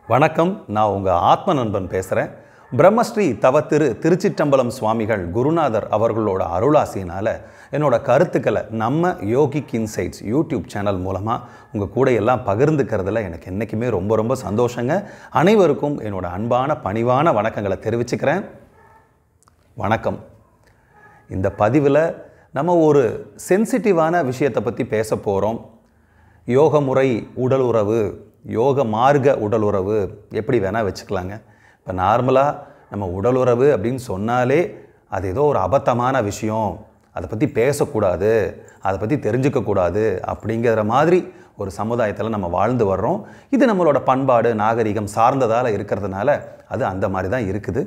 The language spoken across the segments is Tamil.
வணக்கம் நான் உங்கள் ஆத்ம நண்பன் பேசுகிறேன் பிரம்மஸ்ரீ தவ திரு திருச்சிற்றம்பலம் சுவாமிகள் குருநாதர் அவர்களோட அருளாசினால் என்னோட கருத்துக்களை நம்ம யோகிக் இன்சைட்ஸ் யூடியூப் சேனல் மூலமாக உங்கள் கூட எல்லாம் பகிர்ந்துக்கிறதுல எனக்கு என்றைக்குமே ரொம்ப ரொம்ப சந்தோஷங்க அனைவருக்கும் என்னோட அன்பான பணிவான வணக்கங்களை தெரிவிச்சுக்கிறேன் வணக்கம் இந்த பதிவில் நம்ம ஒரு சென்சிட்டிவான விஷயத்தை பற்றி பேச போகிறோம் யோக முறை உடல் உறவு யோக மார்க்க உடல் உறவு எப்படி வேணால் வச்சுக்கலாங்க இப்போ நார்மலாக நம்ம உடல் உறவு அப்படின்னு சொன்னாலே அது ஏதோ ஒரு அபத்தமான விஷயம் அதை பற்றி பேசக்கூடாது அதை பற்றி தெரிஞ்சுக்கக்கூடாது அப்படிங்கிற மாதிரி ஒரு சமுதாயத்தில் நம்ம வாழ்ந்து வர்றோம் இது நம்மளோட பண்பாடு நாகரிகம் சார்ந்ததால் இருக்கிறதுனால அது அந்த மாதிரி தான் இருக்குது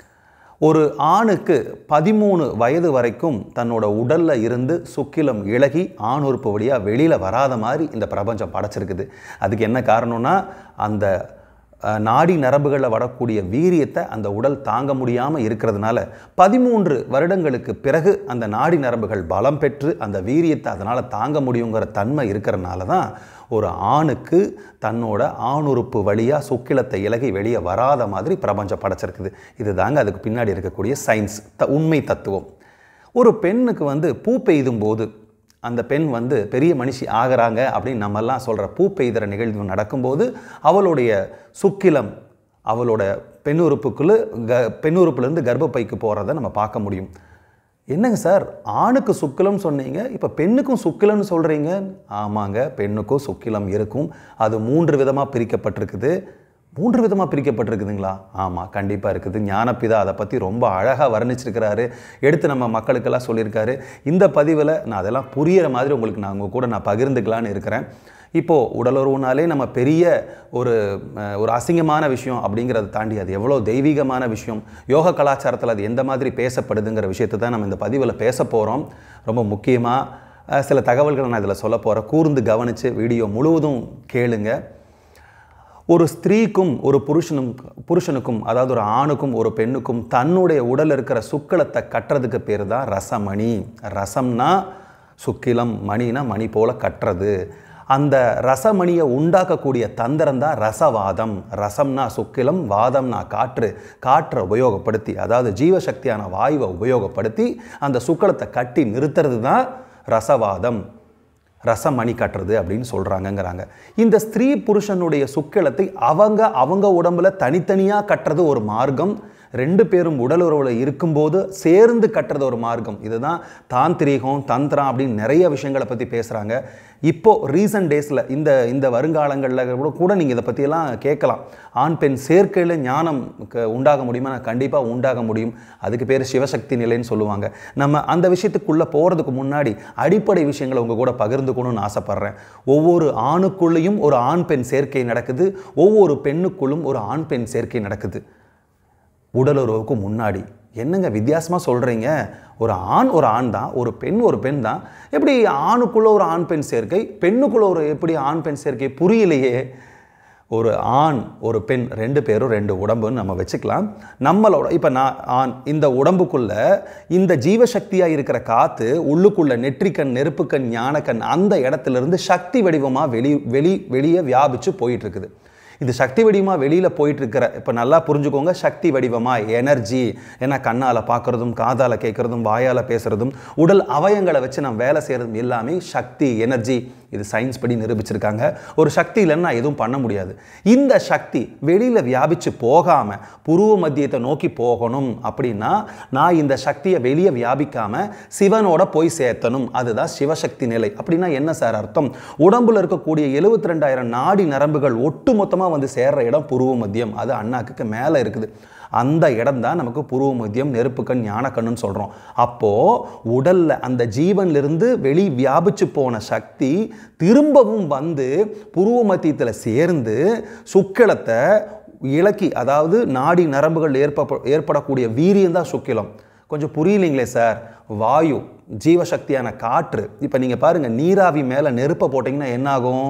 ஒரு ஆணுக்கு பதிமூணு வயது வரைக்கும் தன்னோட உடலில் இருந்து சுக்கிலம் இழகி ஆண் உறுப்பு வழியாக வெளியில் வராத மாதிரி இந்த பிரபஞ்சம் படைச்சிருக்குது அதுக்கு என்ன காரணம்னா அந்த அஹ், நாடி நரம்புகளில் வரக்கூடிய வீரியத்தை அந்த உடல் தாங்க முடியாமல் இருக்கிறதுனால பதிமூன்று வருடங்களுக்கு பிறகு அந்த நாடி நரம்புகள் பலம் பெற்று அந்த வீரியத்தை அதனால் தாங்க முடியுங்கிற தன்மை இருக்கிறனால தான் ஒரு ஆணுக்கு தன்னோட ஆணுறுப்பு வழியாக சுக்கிலத்தை இலகி வெளியே வராத மாதிரி பிரபஞ்சம் படைச்சிருக்குது இதுதாங்க அதுக்கு பின்னாடி இருக்கக்கூடிய சயின்ஸ் த உண்மை தத்துவம் ஒரு பெண்ணுக்கு வந்து பூ பெய்தும் போது அந்த பெண் வந்து பெரிய மனுஷி ஆகிறாங்க அப்படின்னு நம்மெல்லாம் சொல்கிற பூ பெய்கிற நிகழ்வு நடக்கும்போது அவளுடைய சுக்கிலம் அவளோட பெண்ணுறுப்புக்குள்ளே க பெண்ணுறுப்புலேருந்து கர்ப்பப்பைக்கு போகிறத நம்ம பார்க்க முடியும் என்னங்க சார் ஆணுக்கு சுக்கிலம் சொன்னீங்க இப்போ பெண்ணுக்கும் சுக்கிலம்னு சொல்கிறீங்க ஆமாங்க பெண்ணுக்கும் சுக்கிலம் இருக்கும் அது மூன்று விதமாக பிரிக்கப்பட்டிருக்குது மூன்று விதமாக பிரிக்கப்பட்டிருக்குதுங்களா ஆமாம் கண்டிப்பாக இருக்குது ஞானப்பிதா அதை பற்றி ரொம்ப அழகாக வர்ணிச்சிருக்கிறாரு எடுத்து நம்ம மக்களுக்கெல்லாம் சொல்லியிருக்காரு இந்த பதிவில் நான் அதெல்லாம் புரியிற மாதிரி உங்களுக்கு நான் உங்கள் கூட நான் பகிர்ந்துக்கலான்னு இருக்கிறேன் இப்போது உடலுறவுனாலே நம்ம பெரிய ஒரு அஹ், ஒரு அசிங்கமான விஷயம் அப்படிங்கிறத தாண்டி அது எவ்வளோ தெய்வீகமான விஷயம் யோக கலாச்சாரத்தில் அது எந்த மாதிரி பேசப்படுதுங்கிற விஷயத்தை தான் நம்ம இந்த பதிவில் பேச போகிறோம் ரொம்ப முக்கியமாக சில தகவல்களை நான் இதில் சொல்ல போகிறேன் கூர்ந்து கவனித்து வீடியோ முழுவதும் கேளுங்க ஒரு ஸ்திரீக்கும் ஒரு புருஷனும் புருஷனுக்கும் அதாவது ஒரு ஆணுக்கும் ஒரு பெண்ணுக்கும் தன்னுடைய உடல் இருக்கிற சுக்களத்தை கட்டுறதுக்கு பேர் தான் ரசமணி ரசம்னா சுக்கிலம் மணினா மணி போல கட்டுறது அந்த ரசமணியை உண்டாக்கக்கூடிய தந்திரம் தான் ரசவாதம் ரசம்னா சுக்கிலம் வாதம்னா காற்று காற்றை உபயோகப்படுத்தி அதாவது ஜீவசக்தியான வாயுவை உபயோகப்படுத்தி அந்த சுக்களத்தை கட்டி நிறுத்துறது தான் ரசவாதம் ரசமணி கட்டுறது அப்படின்னு சொல்கிறாங்கங்கிறாங்க இந்த ஸ்திரீ புருஷனுடைய சுக்கிலத்தை அவங்க அவங்க உடம்புல தனித்தனியாக கட்டுறது ஒரு மார்க்கம் ரெண்டு பேரும் உடல் உறவில் இருக்கும்போது சேர்ந்து கட்டுறது ஒரு மார்க்கம் இதுதான் தாந்திரீகம் தந்திரம் அப்படின்னு நிறைய விஷயங்களை பற்றி பேசுகிறாங்க இப்போ ரீசன்ட் டேஸில் இந்த இந்த வருங்காலங்களில் கூட கூட நீங்கள் இதை பற்றியெல்லாம் கேட்கலாம் ஆண் பெண் சேர்க்கையில் ஞானம் க- உண்டாக முடியுமா நான் கண்டிப்பாக உண்டாக முடியும் அதுக்கு பேர் சிவசக்தி நிலைன்னு சொல்லுவாங்க நம்ம அந்த விஷயத்துக்குள்ளே போகிறதுக்கு முன்னாடி அடிப்படை விஷயங்களை உங்கள் கூட பகிர்ந்துக்கணும்னு ஆசைப்பட்றேன் ஒவ்வொரு ஆணுக்குள்ளேயும் ஒரு ஆண் பெண் சேர்க்கை நடக்குது ஒவ்வொரு பெண்ணுக்குள்ளும் ஒரு ஆண் பெண் சேர்க்கை நடக்குது உடலுறவுக்கு முன்னாடி என்னங்க வித்தியாசமாக சொல்கிறீங்க ஒரு ஆண் ஒரு ஆண் தான் ஒரு பெண் ஒரு பெண் தான் எப்படி ஆணுக்குள்ளே ஒரு ஆண் பெண் சேர்க்கை பெண்ணுக்குள்ளே ஒரு எப்படி ஆண் பெண் சேர்க்கை புரியலையே ஒரு ஆண் ஒரு பெண் ரெண்டு பேரும் ரெண்டு உடம்புன்னு நம்ம வச்சுக்கலாம் நம்மளோட இப்போ நான் ஆண் இந்த உடம்புக்குள்ள இந்த ஜீவசக்தியாக இருக்கிற காற்று உள்ளுக்குள்ள நெற்றிக்கண் நெருப்புக்கண் ஞானக்கண் அந்த இடத்துல இருந்து சக்தி வடிவமாக வெளி வெளி வெளியே வியாபிச்சு போயிட்டு இருக்குது இது சக்தி வடிவமாக வெளியில் போயிட்டு இருக்கிற இப்போ நல்லா புரிஞ்சுக்கோங்க சக்தி வடிவமாக எனர்ஜி ஏன்னா கண்ணால் பார்க்குறதும் காதால் கேட்குறதும் வாயால் பேசுகிறதும் உடல் அவயங்களை வச்சு நம்ம வேலை செய்கிறதும் எல்லாமே சக்தி எனர்ஜி இது சயின்ஸ் படி நிரூபிச்சிருக்காங்க ஒரு சக்தி இல்லைன்னா எதுவும் பண்ண முடியாது இந்த சக்தி வெளியில் வியாபிச்சு போகாமல் புருவ மத்தியத்தை நோக்கி போகணும் அப்படின்னா நான் இந்த சக்தியை வெளியே வியாபிக்காமல் சிவனோட போய் சேர்த்தணும் அதுதான் சிவசக்தி நிலை அப்படின்னா என்ன சார் அர்த்தம் உடம்புல இருக்கக்கூடிய எழுபத்தி ரெண்டாயிரம் நாடி நரம்புகள் ஒட்டு மொத்தமாக வந்து சேர்ற இடம் புருவ மத்தியம் அது அண்ணாக்குக்கு மேலே இருக்குது அந்த இடம் தான் நமக்கு புருவ மத்தியம் நெருப்புக்கண் ஞானக்கண்ணுன்னு சொல்கிறோம் அப்போது உடலில் அந்த ஜீவன்லேருந்து வெளி வியாபிச்சு போன சக்தி திரும்பவும் வந்து புருவ மத்தியத்தில் சேர்ந்து சுக்கிலத்தை இலக்கி அதாவது நாடி நரம்புகள் ஏற்ப ஏற்படக்கூடிய வீரியம் தான் சுக்கிலம் கொஞ்சம் புரியலைங்களே சார் வாயு ஜீவசக்தியான காற்று இப்போ நீங்கள் பாருங்கள் நீராவி மேலே நெருப்பை போட்டிங்கன்னா என்னாகும்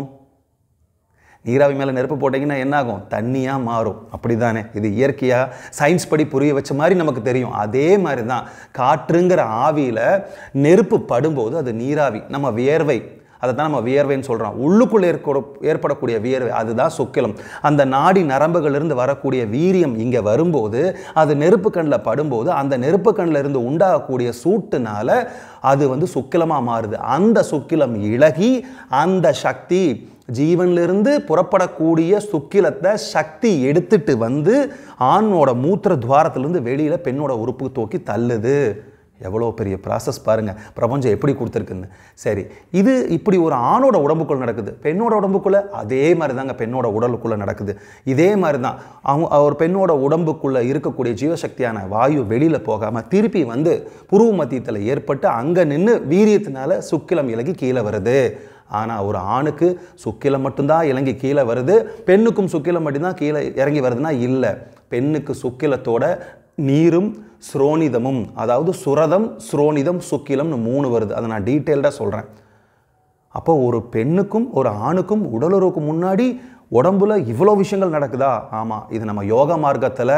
நீராவி மேலே நெருப்பு போட்டிங்கன்னா என்னாகும் தண்ணியாக மாறும் அப்படி தானே இது இயற்கையாக சயின்ஸ் படி புரிய வச்ச மாதிரி நமக்கு தெரியும் அதே மாதிரி தான் காற்றுங்கிற ஆவியில் நெருப்பு படும்போது அது நீராவி நம்ம வியர்வை அதை தான் நம்ம வியர்வைன்னு சொல்கிறோம் உள்ளுக்குள்ளே ஏற்பட ஏற்படக்கூடிய வியர்வை அதுதான் சுக்கிலம் அந்த நாடி நரம்புகளிலிருந்து வரக்கூடிய வீரியம் இங்கே வரும்போது அது நெருப்பு கண்ணில் படும்போது அந்த நெருப்பு கண்ணில் இருந்து உண்டாகக்கூடிய சூட்டுனால அது வந்து சுக்கிலமாக மாறுது அந்த சுக்கிலம் இழகி அந்த சக்தி ஜீவனிலிருந்து புறப்படக்கூடிய சுக்கிலத்தை சக்தி எடுத்துட்டு வந்து ஆணோட மூத்திர துவாரத்திலிருந்து வெளியில் பெண்ணோட உறுப்பு தூக்கி தள்ளுது எவ்வளோ பெரிய ப்ராசஸ் பாருங்கள் பிரபஞ்சம் எப்படி கொடுத்துருக்குன்னு சரி இது இப்படி ஒரு ஆணோட உடம்புக்குள்ளே நடக்குது பெண்ணோட உடம்புக்குள்ளே அதே மாதிரி தாங்க பெண்ணோட உடலுக்குள்ளே நடக்குது இதே மாதிரி தான் அவங்க ஒரு பெண்ணோட உடம்புக்குள்ளே இருக்கக்கூடிய ஜீவசக்தியான வாயு வெளியில் போகாமல் திருப்பி வந்து புருவ மத்தியத்தில் ஏற்பட்டு அங்கே நின்று வீரியத்தினால சுக்கிலம் இலகி கீழே வருது ஆனால் ஒரு ஆணுக்கு சுக்கிலம் மட்டும்தான் இறங்கி கீழே வருது பெண்ணுக்கும் சுக்கிலம் மட்டும்தான் கீழே இறங்கி வருதுன்னா இல்லை பெண்ணுக்கு சுக்கிலத்தோட நீரும் ஸ்ரோனிதமும் அதாவது சுரதம் ஸ்ரோனிதம் சுக்கிலம்னு மூணு வருது அதை நான் டீட்டெயில்டாக சொல்கிறேன் அப்போ ஒரு பெண்ணுக்கும் ஒரு ஆணுக்கும் உடலுறவுக்கு முன்னாடி உடம்புல இவ்வளோ விஷயங்கள் நடக்குதா ஆமாம் இது நம்ம யோக மார்க்கத்தில்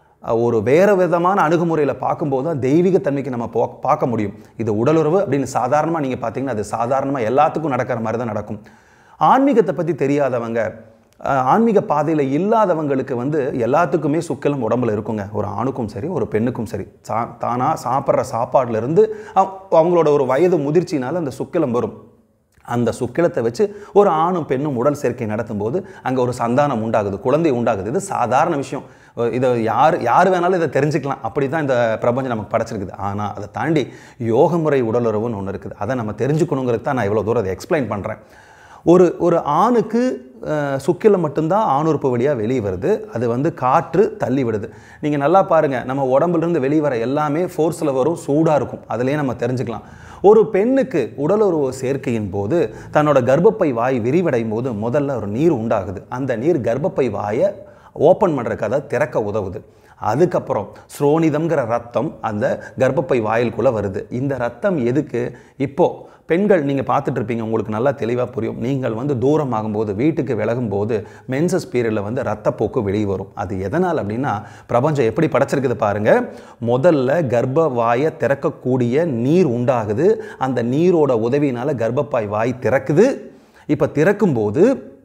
ஒரு வேறு விதமான அணுகுமுறையில் பார்க்கும்போது தான் தெய்வீக தன்மைக்கு நம்ம போ பார்க்க முடியும் இது உடலுறவு அப்படின்னு சாதாரணமாக நீங்கள் பார்த்தீங்கன்னா அது சாதாரணமாக எல்லாத்துக்கும் நடக்கிற மாதிரி தான் நடக்கும் ஆன்மீகத்தை பற்றி தெரியாதவங்க அஹ், ஆன்மீக பாதையில் இல்லாதவங்களுக்கு வந்து எல்லாத்துக்குமே சுக்கிலம் உடம்புல இருக்குங்க ஒரு ஆணுக்கும் சரி ஒரு பெண்ணுக்கும் சரி சா தானாக சாப்பிட்ற சாப்பாடுலேருந்து அவங்களோட ஒரு வயது முதிர்ச்சினால அந்த சுக்கிலம் வரும் அந்த சுக்கிலத்தை வச்சு ஒரு ஆணும் பெண்ணும் உடல் சேர்க்கை நடத்தும்போது அங்கே ஒரு சந்தானம் உண்டாகுது குழந்தை உண்டாகுது இது சாதாரண விஷயம் அஹ் இதை யார் யார் வேணாலும் இதை தெரிஞ்சுக்கலாம் அப்படி தான் இந்த பிரபஞ்சம் நமக்கு படைச்சிருக்குது ஆனால் அதை தாண்டி யோக முறை உடலுறவுன்னு ஒன்று இருக்குது அதை நம்ம தெரிஞ்சுக்கணுங்கிறது தான் நான் இவ்வளோ தூரம் அதை எக்ஸ்பிளைன் பண்ணுறேன் ஒரு ஒரு ஆணுக்கு அஹ், சுக்கிலம் மட்டும்தான் ஆணுறுப்பு வழியாக வெளியே வருது அது வந்து காற்று தள்ளி விடுது நீங்கள் நல்லா பாருங்கள் நம்ம உடம்புலேருந்து வெளியே வர எல்லாமே ஃபோர்ஸில் வரும் சூடாக இருக்கும் அதுலேயே நம்ம தெரிஞ்சுக்கலாம் ஒரு பெண்ணுக்கு உடலுறவு சேர்க்கையின் போது தன்னோட கர்ப்பப்பை வாய் விரிவடையும் போது முதல்ல ஒரு நீர் உண்டாகுது அந்த நீர் கர்ப்பப்பை வாயை ஓப்பன் பண்ணுறதுக்கு அதை திறக்க உதவுது அதுக்கப்புறம் ஸ்ரோனிதம்ங்கிற ரத்தம் அந்த கர்ப்பப்பை வாயிலுக்குள்ளே வருது இந்த ரத்தம் எதுக்கு இப்போ பெண்கள் நீங்கள் பார்த்துட்டு இருப்பீங்க உங்களுக்கு நல்லா தெளிவாக புரியும் நீங்கள் வந்து தூரம் ஆகும்போது வீட்டுக்கு விலகும் போது மென்சஸ் பீரியடில் வந்து ரத்தப்போக்கு வெளியே வரும் அது எதனால் அப்படின்னா பிரபஞ்சம் எப்படி படைச்சிருக்குது பாருங்க முதல்ல கர்ப்ப வாயை திறக்கக்கூடிய நீர் உண்டாகுது அந்த நீரோட உதவியினால கர்ப்பப்பாய் வாய் திறக்குது இப்போ திறக்கும்போது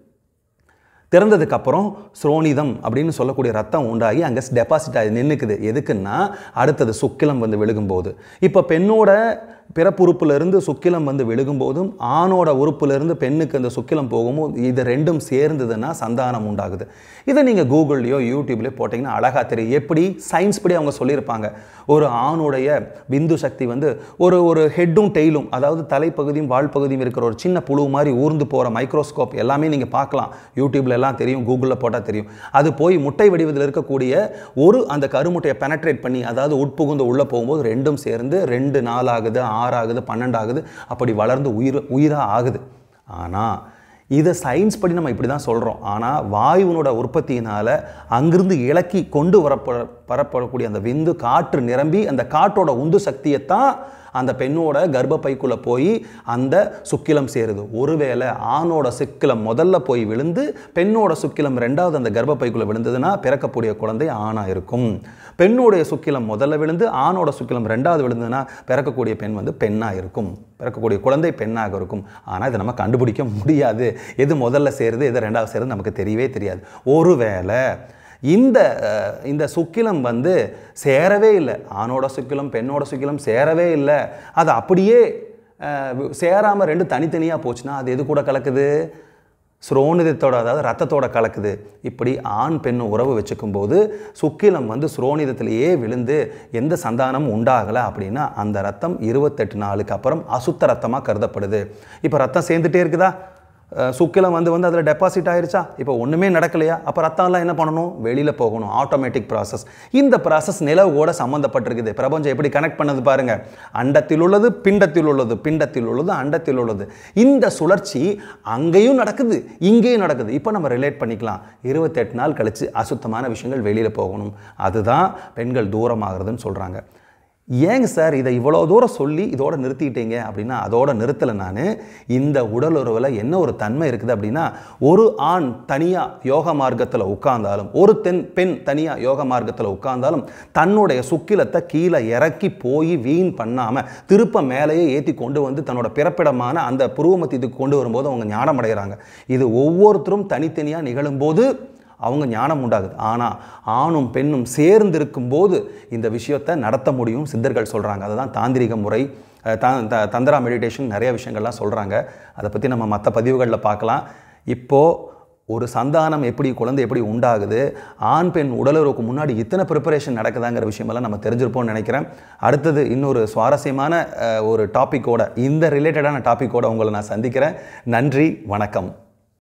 திறந்ததுக்கு அப்புறம் ஸ்ரோனிதம் அப்படின்னு சொல்லக்கூடிய ரத்தம் உண்டாகி அங்கே டெபாசிட் ஆகி நின்றுக்குது எதுக்குன்னா அடுத்தது சுக்கிலம் வந்து விழுகும்போது இப்போ பெண்ணோட பிறப்புறுப்புலேருந்து சுக்கிலம் வந்து விழுகும்போதும் ஆணோட உறுப்புலேருந்து பெண்ணுக்கு அந்த சுக்கிலம் போகும்போது இது ரெண்டும் சேர்ந்ததுன்னா சந்தானம் உண்டாகுது இதை நீங்கள் கூகுள்லையோ யூடியூப்லேயோ போட்டிங்கன்னா அழகாக தெரியும் எப்படி சயின்ஸ் படி அவங்க சொல்லியிருப்பாங்க ஒரு ஆணுடைய பிந்து சக்தி வந்து ஒரு ஒரு ஹெட்டும் டெய்லும் அதாவது தலைப்பகுதியும் வால் பகுதியும் இருக்கிற ஒரு சின்ன புழு மாதிரி ஊர்ந்து போகிற மைக்ரோஸ்கோப் எல்லாமே நீங்கள் பார்க்கலாம் யூடியூப்ல எல்லாம் தெரியும் கூகுளில் போட்டால் தெரியும் அது போய் முட்டை வடிவத்தில் இருக்கக்கூடிய ஒரு அந்த கருமுட்டையை பெனட்ரேட் பண்ணி அதாவது உட்புகுந்து உள்ளே போகும்போது ரெண்டும் சேர்ந்து ரெண்டு நாள் ஆகுது ஆறு ஆகுது பன்னெண்டு ஆகுது அப்படி வளர்ந்து உயிர் உயிராக ஆகுது ஆனால் இதை சயின்ஸ் படி நம்ம இப்படி தான் சொல்கிறோம் ஆனால் வாயுவினோட உற்பத்தியினால் அங்கிருந்து இலக்கி கொண்டு வரப்பட வரப்படக்கூடிய அந்த விந்து காற்று நிரம்பி அந்த காற்றோட உந்து சக்தியைத்தான் அந்த பெண்ணோட கர்ப்பப்பைக்குள்ளே போய் அந்த சுக்கிலம் சேருது ஒருவேளை ஆணோட சுக்கிலம் முதல்ல போய் விழுந்து பெண்ணோட சுக்கிலம் ரெண்டாவது அந்த கர்ப்பப்பைக்குள்ளே விழுந்ததுன்னா பிறக்கக்கூடிய குழந்தை ஆணாக இருக்கும் பெண்ணுடைய சுக்கிலம் முதல்ல விழுந்து ஆணோட சுக்கிலம் ரெண்டாவது விழுந்ததுன்னா பிறக்கக்கூடிய பெண் வந்து பெண்ணாக இருக்கும் பிறக்கக்கூடிய குழந்தை பெண்ணாக இருக்கும் ஆனால் இதை நம்ம கண்டுபிடிக்க முடியாது எது முதல்ல சேருது எது ரெண்டாவது சேருது நமக்கு தெரியவே தெரியாது ஒருவேளை இந்த அஹ், இந்த சுக்கிலம் வந்து சேரவே இல்லை ஆணோட சுக்கிலம் பெண்ணோட சுக்கிலம் சேரவே இல்லை அது அப்படியே சேராமல் ரெண்டு தனித்தனியாக போச்சுன்னா அது எது கூட கலக்குது ஸ்ரோனிதத்தோட அதாவது ரத்தத்தோட கலக்குது இப்படி ஆண் பெண் உறவு வச்சுக்கும் போது சுக்கிலம் வந்து ஸ்ரோனிதத்திலேயே விழுந்து எந்த சந்தானமும் உண்டாகலை அப்படின்னா அந்த ரத்தம் இருபத்தெட்டு நாளுக்கு அப்புறம் அசுத்த ரத்தமாக கருதப்படுது இப்போ ரத்தம் சேர்ந்துட்டே இருக்குதா அஹ் சுக்கிலம் வந்து வந்து அதில் டெபாசிட் ஆயிருச்சா இப்போ ஒன்றுமே நடக்கலையா அப்போ ரத்தம்லாம் என்ன பண்ணணும் வெளியில் போகணும் ஆட்டோமேட்டிக் ப்ராசஸ் இந்த ப்ராசஸ் நிலவோட சம்மந்தப்பட்டிருக்குது பிரபஞ்சம் எப்படி கனெக்ட் பண்ணது பாருங்க அண்டத்தில் உள்ளது பிண்டத்தில் உள்ளது பிண்டத்தில் உள்ளது அண்டத்தில் உள்ளது இந்த சுழற்சி அங்கேயும் நடக்குது இங்கேயும் நடக்குது இப்போ நம்ம ரிலேட் பண்ணிக்கலாம் இருபத்தெட்டு நாள் கழித்து அசுத்தமான விஷயங்கள் வெளியில் போகணும் அதுதான் பெண்கள் தூரமாகிறதுன்னு சொல்கிறாங்க ஏங்க சார் இதை இவ்வளோ தூரம் சொல்லி இதோட நிறுத்திட்டீங்க அப்படின்னா அதோட நிறுத்தலை நான் இந்த உடல் உறவில் என்ன ஒரு தன்மை இருக்குது அப்படின்னா ஒரு ஆண் தனியாக யோக மார்க்கத்தில் உட்கார்ந்தாலும் ஒரு தென் பெண் தனியாக யோக மார்க்கத்தில் உட்கார்ந்தாலும் தன்னுடைய சுக்கிலத்தை கீழே இறக்கி போய் வீண் பண்ணாமல் திருப்ப மேலேயே ஏற்றி கொண்டு வந்து தன்னோட பிறப்பிடமான அந்த புருவமத்தியத்துக்கு கொண்டு வரும்போது அவங்க ஞானம் அடைகிறாங்க இது ஒவ்வொருத்தரும் தனித்தனியாக நிகழும்போது அவங்க ஞானம் உண்டாகுது ஆனால் ஆணும் பெண்ணும் சேர்ந்து இருக்கும்போது இந்த விஷயத்தை நடத்த முடியும் சித்தர்கள் சொல்கிறாங்க அதுதான் தாந்திரிக முறை அஹ் த த- தந்திரா மெடிடேஷன் நிறைய விஷயங்கள்லாம் சொல்கிறாங்க அதை பற்றி நம்ம மற்ற பதிவுகளில் பார்க்கலாம் இப்போது ஒரு சந்தானம் எப்படி குழந்தை எப்படி உண்டாகுது ஆண் பெண் உடலுறவுக்கு முன்னாடி இத்தனை ப்ரிப்பரேஷன் நடக்குதாங்கிற விஷயமெல்லாம் நம்ம தெரிஞ்சிருப்போம்னு நினைக்கிறேன் அடுத்தது இன்னொரு சுவாரஸ்யமான அஹ், ஒரு டாப்பிக்கோட இந்த ரிலேட்டடான டாப்பிக்கோட உங்களை நான் சந்திக்கிறேன் நன்றி வணக்கம்